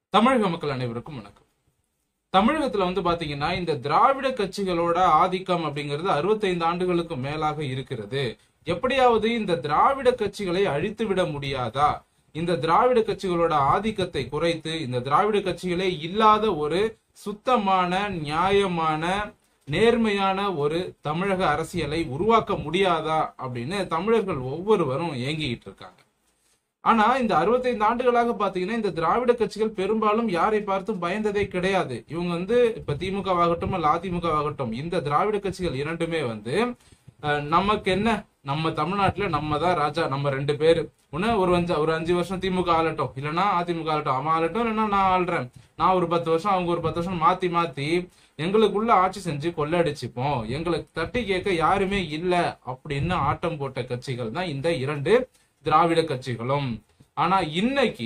தமிழக மக்கள் அனைவருக்கும் வணக்கம் தமிழகத்துல வந்து பாத்தீங்கன்னா இந்த திராவிட கட்சிகளோட ஆதிக்கம் அப்படிங்கிறது 65 ஆண்டுகளுக்கு மேலாக இருக்கிறது எப்படியாவது இந்த திராவிட கட்சிகளை அழித்து விட முடியாதா இந்த திராவிட கட்சிகளோட ஆதிக்கத்தை குறைத்து இந்த திராவிட கட்சிகளே இல்லாத ஒரு சுத்தமான நியாயமான நேர்மையான ஒரு தமிழக அரசியலை உருவாக்க முடியாதா அப்படின்னு தமிழர்கள் ஒவ்வொருவரும் ஏங்கிட்டு இருக்காங்க ஆனா இந்த 65 ஆண்டுகளாக பாத்தீங்கன்னா இந்த திராவிட கட்சிகள் பெரும்பாலும் யாரை பார்த்தும் பயந்ததே கிடையாது இவங்க வந்து இப்ப திமுகவாகட்டும் அல்ல அதிமுகவாகட்டும் இந்த திராவிட கட்சிகள் இரண்டுமே வந்து அஹ், நமக்கு என்ன நம்ம தமிழ்நாட்டுல நம்ம தான் ராஜா நம்ம ரெண்டு பேரு ஒண்ணு ஒரு அஞ்சு ஒரு அஞ்சு வருஷம் திமுக ஆளட்டும் இல்லைன்னா அதிமுக ஆளட்டும் அவன் ஆளட்டும் இல்லைன்னா நான் ஆள்றேன் நான் ஒரு பத்து வருஷம் அவங்க ஒரு பத்து வருஷம் மாத்தி மாத்தி எங்களுக்குள்ள ஆட்சி செஞ்சு கொள்ளடிச்சுப்போம் எங்களுக்கு தட்டி கேட்க யாருமே இல்ல அப்படின்னு ஆட்டம் போட்ட கட்சிகள் தான் இந்த இரண்டு திராவிட கட்சிகளும் ஆனா இன்னைக்கு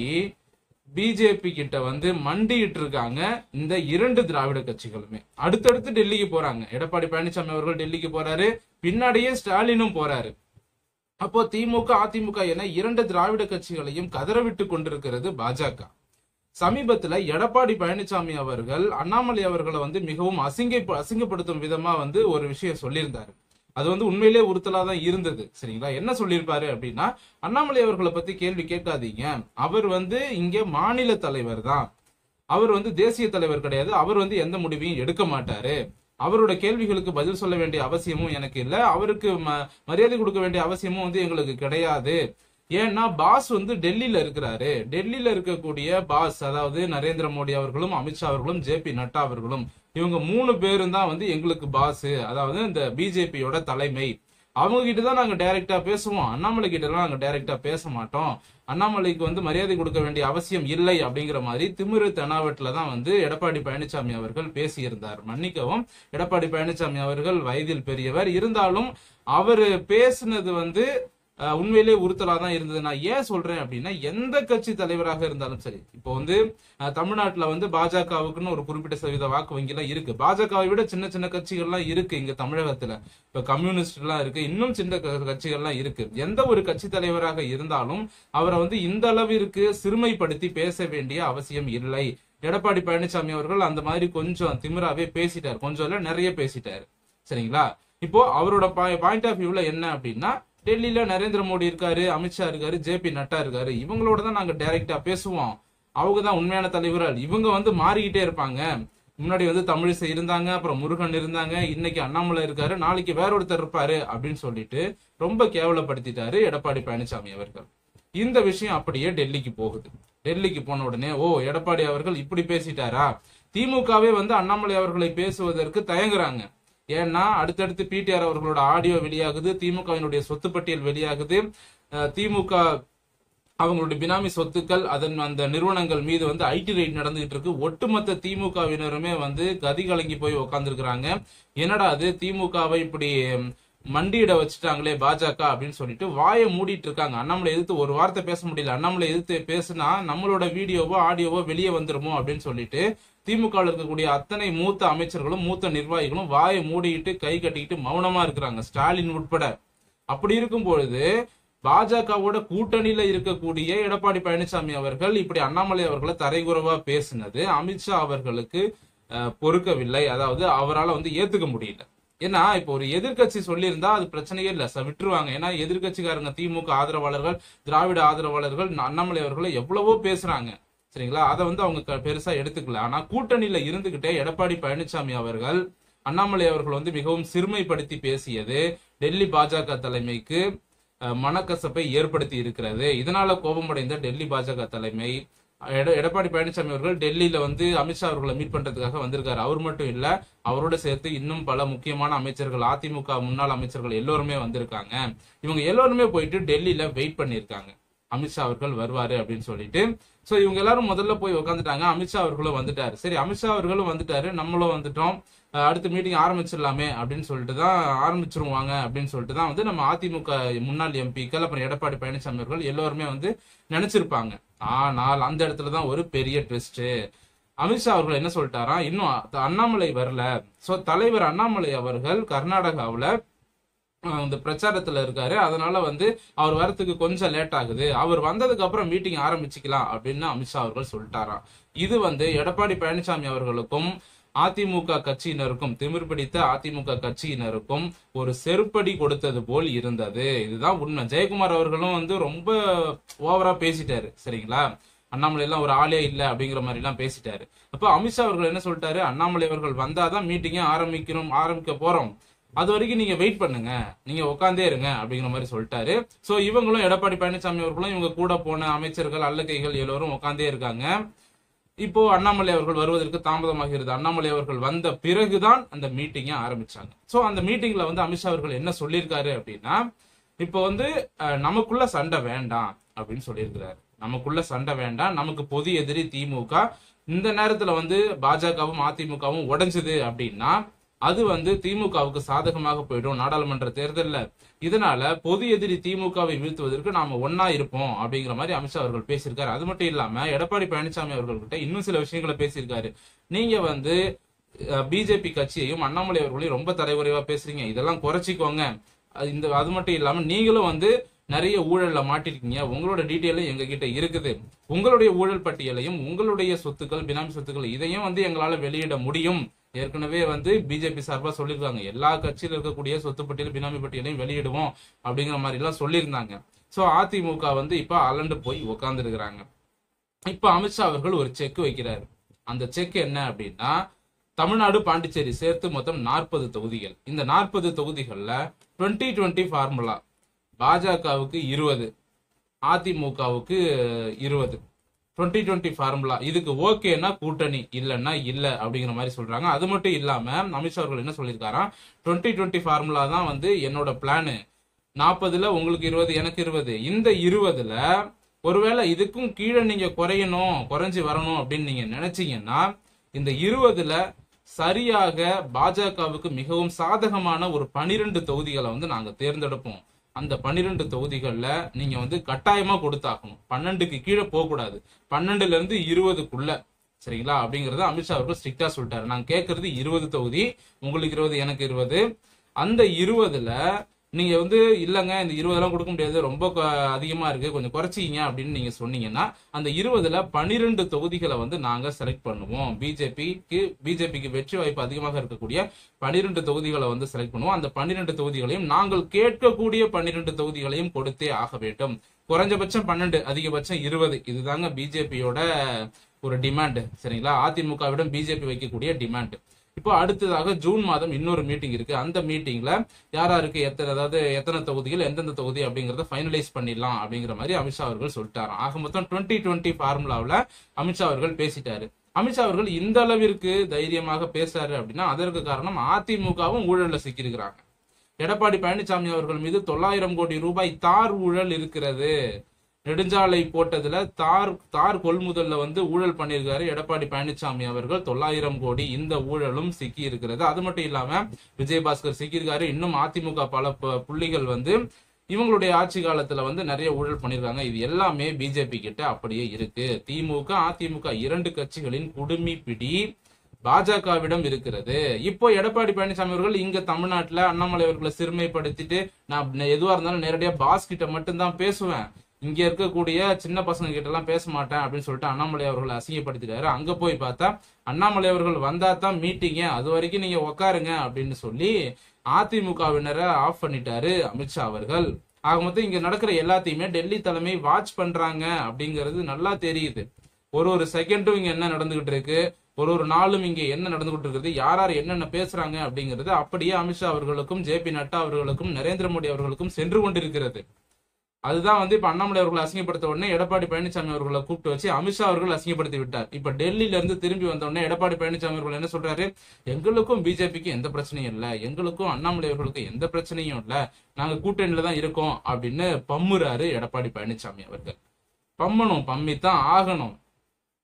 பிஜேபி கிட்ட வந்து மண்டிட்டு இருக்காங்க இந்த இரண்டு திராவிட கட்சிகளுமே அடுத்தடுத்து டெல்லிக்கு போறாங்க எடப்பாடி பழனிசாமி அவர்கள் டெல்லிக்கு போறாரு பின்னாடியே ஸ்டாலினும் போறாரு அப்போ திமுக அதிமுக என இரண்டு திராவிட கட்சிகளையும் கதறவிட்டு கொண்டிருக்கிறது பாஜக சமீபத்துல எடப்பாடி பழனிசாமி அவர்கள் அண்ணாமலை அவர்களை வந்து மிகவும் அசிங்க அசிங்கப்படுத்தும் விதமா வந்து ஒரு விஷயம் சொல்லியிருந்தாரு அது வந்து உண்மையிலே உறுத்தலா தான் இருந்தது சரிங்களா என்ன சொல்லியிருப்பாரு அப்படின்னா அண்ணாமலை அவர்களை பத்தி கேள்வி கேட்காதீங்க அவர் வந்து இங்க மாநில தலைவர் தான் அவர் வந்து தேசிய தலைவர் கிடையாது அவர் வந்து எந்த முடிவையும் எடுக்க மாட்டாரு அவரோட கேள்விகளுக்கு பதில் சொல்ல வேண்டிய அவசியமும் எனக்கு இல்ல அவருக்கு ம- மரியாதை கொடுக்க வேண்டிய அவசியமும் வந்து எங்களுக்கு கிடையாது ஏன்னா பாஸ் வந்து டெல்லியில இருக்கிறாரு டெல்லியில இருக்கக்கூடிய பாஸ் அதாவது நரேந்திர மோடி அவர்களும் அமித்ஷா அவர்களும் ஜே பி நட்டா அவர்களும் இவங்க மூணு பேரும் தான் வந்து எங்களுக்கு பாஸ் அதாவது இந்த பிஜேபியோட தலைமை அவங்க கிட்ட தான் நாங்க டைரக்டா பேசுவோம் அண்ணாமலை கிட்ட எல்லாம் நாங்க டைரக்டா பேச மாட்டோம் அண்ணாமலைக்கு வந்து மரியாதை கொடுக்க வேண்டிய அவசியம் இல்லை அப்படிங்கிற மாதிரி திமிரு தெனாவட்டுல தான் வந்து எடப்பாடி பழனிசாமி அவர்கள் பேசியிருந்தார் மன்னிக்கவும் எடப்பாடி பழனிசாமி அவர்கள் வயதில் பெரியவர் இருந்தாலும் அவர் பேசினது வந்து அஹ், உண்மையிலே உறுத்தலா தான் இருந்தது நான் ஏன் சொல்றேன் அப்படின்னா எந்த கட்சி தலைவராக இருந்தாலும் சரி இப்போ வந்து அஹ், தமிழ்நாட்டுல வந்து பாஜகவுக்குன்னு ஒரு குறிப்பிட்ட சதவீத வாக்கு வங்கி எல்லாம் இருக்கு பாஜகவை விட சின்ன சின்ன கட்சிகள்லாம் இருக்கு இங்க தமிழகத்துல இப்ப கம்யூனிஸ்ட் எல்லாம் இருக்கு இன்னும் சின்ன க- கட்சிகள்லாம் இருக்கு எந்த ஒரு கட்சி தலைவராக இருந்தாலும் அவரை வந்து இந்த அளவிற்கு சிறுமைப்படுத்தி பேச வேண்டிய அவசியம் இல்லை எடப்பாடி பழனிசாமி அவர்கள் அந்த மாதிரி கொஞ்சம் திமிராவே பேசிட்டார் கொஞ்சம் இல்ல நிறைய பேசிட்டாரு சரிங்களா இப்போ அவரோட பாயிண்ட் ஆஃப் வியூல என்ன அப்படின்னா டெல்லியில நரேந்திர மோடி இருக்காரு அமித்ஷா இருக்காரு ஜே பி நட்டா இருக்காரு இவங்களோட தான் நாங்க டைரக்டா பேசுவோம் அவங்க தான் உண்மையான தலைவர்கள் இவங்க வந்து மாறிக்கிட்டே இருப்பாங்க முன்னாடி வந்து தமிழிசை இருந்தாங்க அப்புறம் முருகன் இருந்தாங்க இன்னைக்கு அண்ணாமலை இருக்காரு நாளைக்கு வேற ஒருத்தர் இருப்பாரு அப்படின்னு சொல்லிட்டு ரொம்ப கேவலப்படுத்திட்டாரு எடப்பாடி பழனிசாமி அவர்கள் இந்த விஷயம் அப்படியே டெல்லிக்கு போகுது டெல்லிக்கு போன உடனே ஓ எடப்பாடி அவர்கள் இப்படி பேசிட்டாரா திமுகவே வந்து அண்ணாமலை அவர்களை பேசுவதற்கு தயங்குறாங்க ஏன்னா அடுத்தடுத்து பிடிஆர் அவர்களோட ஆடியோ வெளியாகுது திமுகவினுடைய சொத்து பட்டியல் வெளியாகுது அஹ் திமுக அவங்களுடைய பினாமி சொத்துக்கள் அதன் அந்த நிறுவனங்கள் மீது வந்து ஐடி ரைட் நடந்துகிட்டு இருக்கு ஒட்டுமொத்த திமுகவினருமே வந்து கதி கலங்கி போய் உட்காந்துருக்காங்க என்னடா அது திமுகவை இப்படி ம், மண்டியிட வச்சுட்டாங்களே பாஜக அப்படின்னு சொல்லிட்டு வாயை மூடிட்டு இருக்காங்க அண்ணாமலை எதிர்த்து ஒரு வார்த்தை பேச முடியல அண்ணாமலை எதிர்த்து பேசுனா நம்மளோட வீடியோவோ ஆடியோவோ வெளியே வந்துருமோ அப்படின்னு சொல்லிட்டு திமுக ல இருக்கக்கூடிய அத்தனை மூத்த அமைச்சர்களும் மூத்த நிர்வாகிகளும் வாயை மூடிட்டு கை கட்டிக்கிட்டு மௌனமா இருக்கிறாங்க ஸ்டாலின் உட்பட அப்படி இருக்கும் பொழுது பாஜகவோட கூட்டணியில இருக்கக்கூடிய எடப்பாடி பழனிசாமி அவர்கள் இப்படி அண்ணாமலை அவர்களை தரைகுறவா பேசினது அமித்ஷா அவர்களுக்கு அஹ், பொறுக்கவில்லை அதாவது அவரால் வந்து ஏத்துக்க முடியல ஏன்னா இப்போ ஒரு எதிர்க்கட்சி சொல்லியிருந்தா அது பிரச்சனையே இல்ல ச- விட்டுருவாங்க ஏன்னா எதிர்க்கட்சிக்காரங்க திமுக ஆதரவாளர்கள் திராவிட ஆதரவாளர்கள் அண்ணாமலை அவர்களை எவ்வளவோ பேசுறாங்க சரிங்களா அதை வந்து அவங்க க- பெருசா எடுத்துக்கல ஆனா கூட்டணியில இருந்துகிட்டே எடப்பாடி பழனிசாமி அவர்கள் அண்ணாமலை அவர்கள் வந்து மிகவும் சிறுமைப்படுத்தி பேசியது டெல்லி பாஜக தலைமைக்கு அஹ், மனக்கசப்பை ஏற்படுத்தி இருக்கிறது இதனால கோபமடைந்த டெல்லி பாஜக தலைமை எட- எடப்பாடி பழனிசாமி அவர்கள் டெல்லியில வந்து அமித்ஷா அவர்களை மீட் பண்றதுக்காக வந்திருக்காரு அவர் மட்டும் இல்ல அவரோட சேர்த்து இன்னும் பல முக்கியமான அமைச்சர்கள் அதிமுக முன்னாள் அமைச்சர்கள் எல்லோருமே வந்திருக்காங்க இவங்க எல்லோருமே போயிட்டு டெல்லியில வெயிட் பண்ணியிருக்காங்க அமித்ஷா அவர்கள் வருவாரு அப்படின்னு சொல்லிட்டு சோ இவங்க எல்லாரும் முதல்ல போய் உட்காந்துட்டாங்க அமித்ஷா அவர்களும் வந்துட்டாரு சரி அமித்ஷா அவர்களும் வந்துட்டாரு நம்மளும் வந்துட்டோம் அஹ் அடுத்த மீட்டிங் ஆரம்பிச்சிடலாமே அப்படின்னு சொல்லிட்டு தான் ஆரம்பிச்சிருவாங்க அப்படின்னு சொல்லிட்டு தான் வந்து நம்ம அதிமுக முன்னாள் எம்பிக்கள் அப்புறம் எடப்பாடி பழனிசாமி அவர்கள் எல்லோருமே வந்து நினைச்சிருப்பாங்க ஆனால் அந்த இடத்துல தான் ஒரு பெரிய ட்விஸ்ட் அமித்ஷா அவர்கள் என்ன சொல்லிட்டாரா இன்னும் அ- அண்ணாமலை வரல சோ தலைவர் அண்ணாமலை அவர்கள் கர்நாடகாவுல அஹ், இந்த பிரச்சாரத்துல இருக்காரு அதனால வந்து அவர் வரத்துக்கு கொஞ்சம் லேட் ஆகுது அவர் வந்ததுக்கு அப்புறம் மீட்டிங் ஆரம்பிச்சுக்கலாம் அப்படின்னு அமித்ஷா அவர்கள் சொல்லிட்டாராம் இது வந்து எடப்பாடி பழனிசாமி அவர்களுக்கும் அதிமுக கட்சியினருக்கும் திமிர் பிடித்த அதிமுக கட்சியினருக்கும் ஒரு செருப்படி கொடுத்தது போல் இருந்தது இதுதான் உண்மை ஜெயக்குமார் அவர்களும் வந்து ரொம்ப ஓவரா பேசிட்டாரு சரிங்களா அண்ணாமலை எல்லாம் ஒரு ஆளே இல்ல அப்படிங்கிற மாதிரி எல்லாம் பேசிட்டாரு அப்ப அமித்ஷா அவர்கள் என்ன சொல்லிட்டாரு அண்ணாமலை அவர்கள் வந்தாதான் மீட்டிங்கே ஆரம்பிக்கணும் ஆரம்பிக்க போறோம் அது வரைக்கும் நீங்க வெயிட் பண்ணுங்க நீங்க உட்காந்தே இருங்க அப்படிங்கிற மாதிரி சொல்லிட்டாரு சோ இவங்களும் எடப்பாடி பழனிசாமி அவர்களும் இவங்க கூட போன அமைச்சர்கள் அல்லக்கைகள் எல்லோரும் உட்காந்தே இருக்காங்க இப்போ அண்ணாமலை அவர்கள் வருவதற்கு தாமதமாகிறது அண்ணாமலை அவர்கள் வந்த பிறகுதான் அந்த மீட்டிங்கை ஆரம்பிச்சாங்க சோ அந்த மீட்டிங்ல வந்து அமித்ஷா அவர்கள் என்ன சொல்லியிருக்காரு அப்படின்னா இப்போ வந்து அஹ், நமக்குள்ள சண்டை வேண்டாம் அப்படின்னு சொல்லியிருக்கிறாரு நமக்குள்ள சண்டை வேண்டாம் நமக்கு பொது எதிரி திமுக இந்த நேரத்துல வந்து பாஜகவும் அதிமுகவும் உடைஞ்சது அப்படின்னா அது வந்து திமுகவுக்கு சாதகமாக போயிடும் நாடாளுமன்ற தேர்தல்ல இதனால பொது எதிரி திமுகவை வீழ்த்துவதற்கு நாம ஒன்னா இருப்போம் அப்படிங்கிற மாதிரி அமித்ஷா அவர்கள் பேசியிருக்காரு அது மட்டும் இல்லாம எடப்பாடி பழனிசாமி அவர்கள்கிட்ட இன்னும் சில விஷயங்களை பேசியிருக்காரு நீங்க வந்து பிஜேபி கட்சியையும் அண்ணாமலை அவர்களையும் ரொம்ப தலைகுறைவா பேசுறீங்க இதெல்லாம் குறைச்சிக்கோங்க அது இந்த அது மட்டும் இல்லாம நீங்களும் வந்து நிறைய ஊழல்ல மாட்டிருக்கீங்க உங்களோட டீட்டெயிலும் எங்க கிட்ட இருக்குது உங்களுடைய ஊழல் பட்டியலையும் உங்களுடைய சொத்துக்கள் பினாமி சொத்துக்கள் இதையும் வந்து எங்களால வெளியிட முடியும் ஏற்கனவே வந்து பிஜேபி சார்பா சொல்லியிருக்காங்க எல்லா கட்சியில இருக்கக்கூடிய சொத்து பட்டியல் பினாமி பட்டியலையும் வெளியிடுவோம் அப்படிங்கிற மாதிரி எல்லாம் சொல்லியிருந்தாங்க சோ அதிமுக வந்து இப்ப அலண்டு போய் உட்கார்ந்து இருக்கிறாங்க இப்ப அமித்ஷா அவர்கள் ஒரு செக் வைக்கிறாரு அந்த செக் என்ன அப்படின்னா தமிழ்நாடு பாண்டிச்சேரி சேர்த்து மொத்தம் நாற்பது தொகுதிகள் இந்த நாற்பது தொகுதிகள்ல டுவெண்ட்டி டுவெண்ட்டி ஃபார்முலா பாஜகவுக்கு இருபது அதிமுகவுக்கு இருபது டுவெண்ட்டி டுவெண்ட்டி ஃபார்முலா இதுக்கு ஓகேனா கூட்டணி இல்லைன்னா இல்ல அப்படிங்கிற மாதிரி சொல்றாங்க அது மட்டும் இல்லாம அமித்ஷா அவர்கள் என்ன சொல்லியிருக்காராம் டுவெண்ட்டி டுவெண்ட்டி ஃபார்முலா தான் வந்து என்னோட பிளானு நாற்பதுல உங்களுக்கு இருபது எனக்கு இருபது இந்த இருபதுல ஒருவேளை இதுக்கும் கீழே நீங்க குறையணும் குறைஞ்சு வரணும் அப்படின்னு நீங்க நினைச்சீங்கன்னா இந்த இருபதுல சரியாக பாஜகவுக்கு மிகவும் சாதகமான ஒரு பனிரெண்டு தொகுதிகளை வந்து நாங்க தேர்ந்தெடுப்போம் அந்த பன்னிரெண்டு தொகுதிகள்ல நீங்க வந்து கட்டாயமா கொடுத்தாகணும் பன்னெண்டுக்கு கீழே போக கூடாது பன்னெண்டுல இருந்து இருபதுக்குள்ள சரிங்களா அப்படிங்கறத அமித்ஷா அவர்கள் ஸ்ட்ரிக்டா சொல்லிட்டாரு நான் கேட்கறது இருபது தொகுதி உங்களுக்கு இருபது எனக்கு இருபது அந்த இருபதுல நீங்க வந்து இல்லங்க இந்த இருபதெல்லாம் கொடுக்க முடியாது ரொம்ப க- அதிகமா இருக்கு கொஞ்சம் குறைச்சிங்க அப்படின்னு நீங்க சொன்னீங்கன்னா அந்த இருபதுல பனிரெண்டு தொகுதிகளை வந்து நாங்க செலக்ட் பண்ணுவோம் பிஜேபிக்கு பிஜேபிக்கு வெற்றி வாய்ப்பு அதிகமாக இருக்கக்கூடிய பனிரெண்டு தொகுதிகளை வந்து செலக்ட் பண்ணுவோம் அந்த பன்னிரெண்டு தொகுதிகளையும் நாங்கள் கேட்கக்கூடிய பன்னிரெண்டு தொகுதிகளையும் கொடுத்தே ஆக வேண்டும் குறைஞ்சபட்சம் பன்னெண்டு அதிகபட்சம் இருபது இதுதாங்க பிஜேபியோட ஒரு டிமாண்ட் சரிங்களா அதிமுகவிடம் பிஜேபி வைக்கக்கூடிய டிமாண்ட் இப்போ அடுத்ததாக ஜூன் மாதம் இன்னொரு மீட்டிங் இருக்கு அந்த மீட்டிங்ல யார் யாருக்கு எத்தனை அதாவது எத்தனை தொகுதிகள் எந்தெந்த தொகுதி அப்படிங்கறத ஃபைனலைஸ் பண்ணிடலாம் அப்படிங்கிற மாதிரி அமித்ஷா அவர்கள் சொல்லிட்டாராம் ஆக மொத்தம் டுவெண்ட்டி டுவெண்ட்டி ஃபார்முலாவில் அமித்ஷா அவர்கள் பேசிட்டாரு அமித்ஷா அவர்கள் இந்த அளவிற்கு தைரியமாக பேசுறாரு அப்படின்னா அதற்கு காரணம் அதிமுகவும் ஊழல்ல சிக்கியிருக்கிறாங்க எடப்பாடி பழனிசாமி அவர்கள் மீது தொள்ளாயிரம் கோடி ரூபாய் தார் ஊழல் இருக்கிறது நெடுஞ்சாலை போட்டதுல தார் தார் கொள்முதல்ல வந்து ஊழல் பண்ணியிருக்காரு எடப்பாடி பழனிசாமி அவர்கள் தொள்ளாயிரம் கோடி இந்த ஊழலும் சிக்கி இருக்கிறது அது மட்டும் இல்லாம விஜயபாஸ்கர் சிக்கியிருக்காரு இன்னும் அதிமுக பல ப- புள்ளிகள் வந்து இவங்களுடைய ஆட்சி காலத்துல வந்து நிறைய ஊழல் பண்ணிருக்காங்க இது எல்லாமே பிஜேபி கிட்ட அப்படியே இருக்கு திமுக அதிமுக இரண்டு கட்சிகளின் குடுமி பிடி பாஜகவிடம் இருக்கிறது இப்போ எடப்பாடி பழனிசாமி அவர்கள் இங்க தமிழ்நாட்டுல அண்ணாமலை அவர்களை சிறுமைப்படுத்திட்டு நான் எதுவா இருந்தாலும் நேரடியா பாஸ் கிட்ட மட்டும்தான் பேசுவேன் இங்க இருக்கக்கூடிய சின்ன பசங்க கிட்ட எல்லாம் பேச மாட்டேன் அப்படின்னு சொல்லிட்டு அண்ணாமலை அவர்களை அசிங்கப்படுத்திட்டாரு அங்க போய் பார்த்தா அண்ணாமலை அவர்கள் வந்தா தான் மீட்டிங்க அது வரைக்கும் நீங்க உட்காருங்க அப்படின்னு சொல்லி அதிமுகவினரை ஆஃப் பண்ணிட்டாரு அமித்ஷா அவர்கள் ஆக மொத்தம் இங்க நடக்கிற எல்லாத்தையுமே டெல்லி தலைமை வாட்ச் பண்றாங்க அப்படிங்கிறது நல்லா தெரியுது ஒரு ஒரு செகண்டும் இங்க என்ன நடந்துகிட்டு இருக்கு ஒரு ஒரு நாளும் இங்க என்ன நடந்துகிட்டு இருக்குது யார் யார் என்னென்ன பேசுறாங்க அப்படிங்கிறது அப்படியே அமித்ஷா அவர்களுக்கும் ஜே பி நட்டா அவர்களுக்கும் நரேந்திர மோடி அவர்களுக்கும் சென்று கொண்டிருக்கிறது அதுதான் வந்து இப்ப அண்ணாமலை அவர்களை அசிங்கப்படுத்த உடனே எடப்பாடி பழனிசாமி அவர்களை கூப்பிட்டு வச்சு அமித்ஷா அவர்கள் அசிங்கப்படுத்தி விட்டார் இப்ப டெல்லியில இருந்து திரும்பி வந்த உடனே எடப்பாடி பழனிசாமி அவர்கள் என்ன சொல்றாரு எங்களுக்கும் பிஜேபிக்கு எந்த பிரச்சனையும் இல்ல எங்களுக்கும் அண்ணாமலை அவர்களுக்கு எந்த பிரச்சனையும் இல்ல நாங்க கூட்டணியில தான் இருக்கோம் அப்படின்னு பம்முறாரு எடப்பாடி பழனிசாமி அவர்கள் பம்மணும் பம்மித்தான் ஆகணும்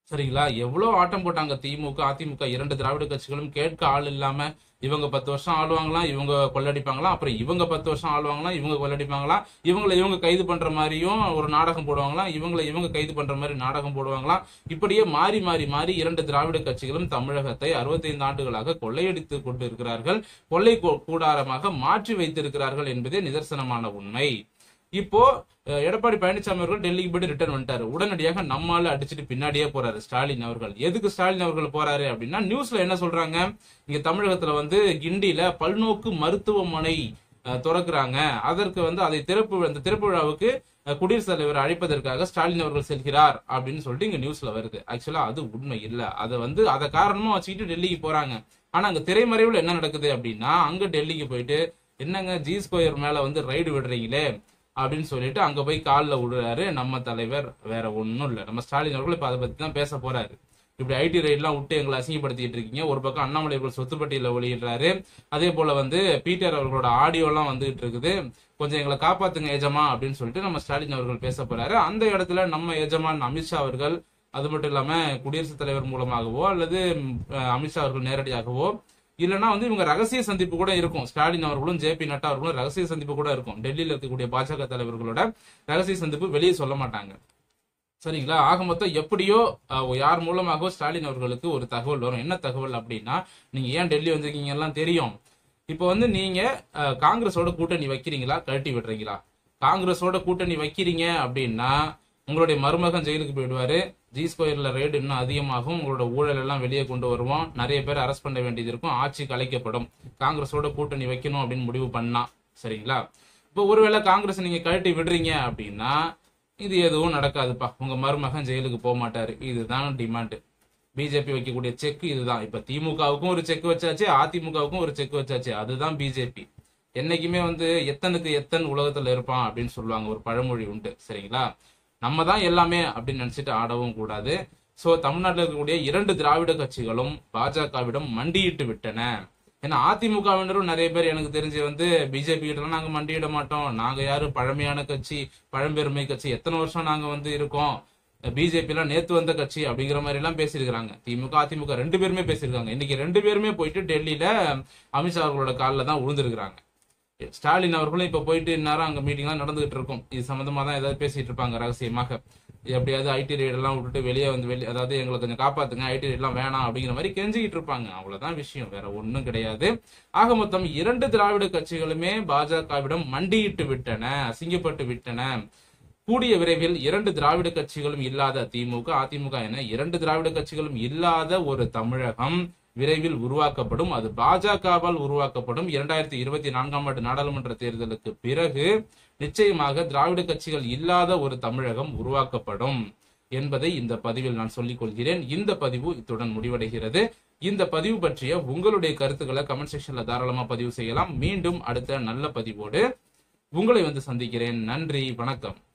சரிங்களா எவ்வளவு ஆட்டம் போட்டாங்க திமுக அதிமுக இரண்டு திராவிட கட்சிகளும் கேட்க ஆள் இல்லாம இவங்க பத்து வருஷம் ஆளுவாங்களாம் இவங்க கொள்ளடிப்பாங்களாம் அப்புறம் இவங்க பத்து வருஷம் ஆளுவாங்களாம் இவங்க கொள்ளடிப்பாங்களாம் இவங்களை இவங்க கைது பண்ற மாதிரியும் ஒரு நாடகம் போடுவாங்களாம் இவங்களை இவங்க கைது பண்ற மாதிரி நாடகம் போடுவாங்களாம் இப்படியே மாறி மாறி மாறி இரண்டு திராவிட கட்சிகளும் தமிழகத்தை 65 ஆண்டுகளாக கொள்ளையடித்து கொண்டு இருக்கிறார்கள் கொள்ளை கூ- கூடாரமாக மாற்றி வைத்திருக்கிறார்கள் என்பதே நிதர்சனமான உண்மை இப்போ அஹ், எடப்பாடி பழனிசாமி அவர்கள் டெல்லிக்கு போயிட்டு ரிட்டர்ன் வந்துட்டாரு உடனடியாக நம்மால அடிச்சுட்டு பின்னாடியே போறாரு ஸ்டாலின் அவர்கள் எதுக்கு ஸ்டாலின் அவர்கள் போறாரு அப்படின்னா நியூஸ்ல என்ன சொல்றாங்க இங்க தமிழகத்துல வந்து கிண்டியில பல்நோக்கு மருத்துவமனை அஹ், திறக்கிறாங்க அதற்கு வந்து அதை திறப்பு அந்த திறப்பு விழாவுக்கு அஹ், குடியரசுத் தலைவர் அழைப்பதற்காக ஸ்டாலின் அவர்கள் செல்கிறார் அப்படின்னு சொல்லிட்டு இங்க நியூஸ்ல வருது ஆக்சுவலா அது உண்மை இல்ல அதை வந்து அதை காரணமா வச்சுக்கிட்டு டெல்லிக்கு போறாங்க ஆனா அங்க திரைமறைவுல என்ன நடக்குது அப்படின்னா அங்க டெல்லிக்கு போயிட்டு என்னங்க ஜி ஸ்கொயர் மேல வந்து ரைடு விடுறீங்களே அப்படின்னு சொல்லிட்டு அங்க போய் காலில் விடுறாரு நம்ம தலைவர் வேற ஒண்ணும் இல்ல நம்ம ஸ்டாலின் அவர்கள் இப்ப அதை பத்தி தான் பேச போறாரு இப்படி ஐடி ரைட்லாம் விட்டு எங்களை அசிங்கப்படுத்திட்டு இருக்கீங்க ஒரு பக்கம் அண்ணாமலை அவர்கள் சொத்து பட்டியல வெளியிடுறாரு அதே போல வந்து பீட்டர் அவர்களோட ஆடியோ எல்லாம் வந்துகிட்டு இருக்குது கொஞ்சம் எங்களை காப்பாத்துங்க எஜமா அப்படின்னு சொல்லிட்டு நம்ம ஸ்டாலின் அவர்கள் பேச போறாரு அந்த இடத்துல நம்ம எஜமான் அமித்ஷா அவர்கள் அது மட்டும் இல்லாம குடியரசுத் தலைவர் மூலமாகவோ அல்லது ம், அஹ், அமித்ஷா அவர்கள் நேரடியாகவோ இல்லைன்னா வந்து இவங்க ரகசிய சந்திப்பு கூட இருக்கும் ஸ்டாலின் அவர்களும் ஜே பி நட்டா அவர்களும் ரகசிய சந்திப்பு கூட இருக்கும் டெல்லியில இருக்கக்கூடிய பாஜக தலைவர்களோட ரகசிய சந்திப்பு வெளியே சொல்ல மாட்டாங்க சரிங்களா ஆக மொத்தம் எப்படியோ அஹ், யார் மூலமாகவோ ஸ்டாலின் அவர்களுக்கு ஒரு தகவல் வரும் என்ன தகவல் அப்படின்னா நீங்க ஏன் டெல்லி வந்திருக்கீங்க எல்லாம் தெரியும் இப்போ வந்து நீங்க அஹ், காங்கிரஸோட கூட்டணி வைக்கிறீங்களா கழட்டி விடுறீங்களா காங்கிரஸோட கூட்டணி வைக்கிறீங்க அப்படின்னா உங்களுடைய மருமகன் ஜெயிலுக்கு போயிடுவாரு ஜி ஸ்கொயர்ல ரேட் இன்னும் அதிகமாகும் உங்களோட ஊழல் எல்லாம் வெளியே கொண்டு வருவோம் நிறைய பேர் அரெஸ்ட் பண்ண வேண்டியது இருக்கும் ஆட்சி கலைக்கப்படும் காங்கிரஸோட கூட்டணி வைக்கணும் அப்படின்னு முடிவு பண்ணா சரிங்களா இப்போ ஒருவேளை காங்கிரஸ் நீங்க கழட்டி விடுறீங்க அப்படின்னா இது எதுவும் நடக்காதுப்பா உங்க மருமகன் ஜெயிலுக்கு போக மாட்டாரு இதுதான் டிமாண்ட் பிஜேபி வைக்கக்கூடிய செக் இதுதான் இப்ப திமுகவுக்கும் ஒரு செக் வச்சாச்சு அதிமுகவுக்கும் ஒரு செக் வச்சாச்சு அதுதான் பிஜேபி என்னைக்குமே வந்து எத்தனுக்கு எத்தன் உலகத்துல இருப்பான் அப்படின்னு சொல்லுவாங்க ஒரு பழமொழி உண்டு சரிங்களா நம்ம தான் எல்லாமே அப்படின்னு நினைச்சிட்டு ஆடவும் கூடாது சோ தமிழ்நாட்டில் இருக்கக்கூடிய இரண்டு திராவிட கட்சிகளும் பாஜகவிடம் மண்டியிட்டு விட்டன ஏன்னா அதிமுகவினரும் நிறைய பேர் எனக்கு தெரிஞ்சு வந்து பிஜேபி கிட்ட நாங்க மண்டியிட மாட்டோம் நாங்க யாரு பழமையான கட்சி பழம்பெருமை கட்சி எத்தனை வருஷம் நாங்க வந்து இருக்கோம் பிஜேபி எல்லாம் நேத்து வந்த கட்சி அப்படிங்கிற மாதிரி எல்லாம் பேசியிருக்காங்க திமுக அதிமுக ரெண்டு பேருமே பேசியிருக்காங்க இன்னைக்கு ரெண்டு பேருமே போயிட்டு டெல்லியில அமித்ஷா அவர்களோட காலில் தான் விழுந்திருக்கிறாங்க ஸ்டாலின் அவர்களும் இப்ப போயிட்டு இந்நேரம் அங்க மீட்டிங்லாம் நடந்துகிட்டு இருக்கும் இது சம்பந்தமா தான் ஏதாவது பேசிட்டு இருப்பாங்க ரகசியமாக எப்படியாவது ஐடி ரைட் எல்லாம் விட்டுட்டு வெளியே வந்து வெளியே அதாவது எங்களை கொஞ்சம் காப்பாத்துங்க ஐடி ரைட் எல்லாம் வேணாம் அப்படிங்கிற மாதிரி கெஞ்சிக்கிட்டு இருப்பாங்க அவ்வளவுதான் விஷயம் வேற ஒண்ணும் கிடையாது ஆக மொத்தம் இரண்டு திராவிட கட்சிகளுமே பாஜகவிடம் மண்டியிட்டு விட்டன அசிங்கப்பட்டு விட்டன கூடிய விரைவில் இரண்டு திராவிட கட்சிகளும் இல்லாத திமுக அதிமுக என இரண்டு திராவிட கட்சிகளும் இல்லாத ஒரு தமிழகம் விரைவில் உருவாக்கப்படும் அது பாஜகவால் உருவாக்கப்படும் இரண்டாயிரத்தி இருபத்தி நான்காம் ஆண்டு நாடாளுமன்ற தேர்தலுக்கு பிறகு நிச்சயமாக திராவிட கட்சிகள் இல்லாத ஒரு தமிழகம் உருவாக்கப்படும் என்பதை இந்த பதிவில் நான் சொல்லிக் கொள்கிறேன் இந்த பதிவு இத்துடன் முடிவடைகிறது இந்த பதிவு பற்றிய உங்களுடைய கருத்துக்களை கமெண்ட் செக்ஷன்ல தாராளமா பதிவு செய்யலாம் மீண்டும் அடுத்த நல்ல பதிவோடு உங்களை வந்து சந்திக்கிறேன் நன்றி வணக்கம்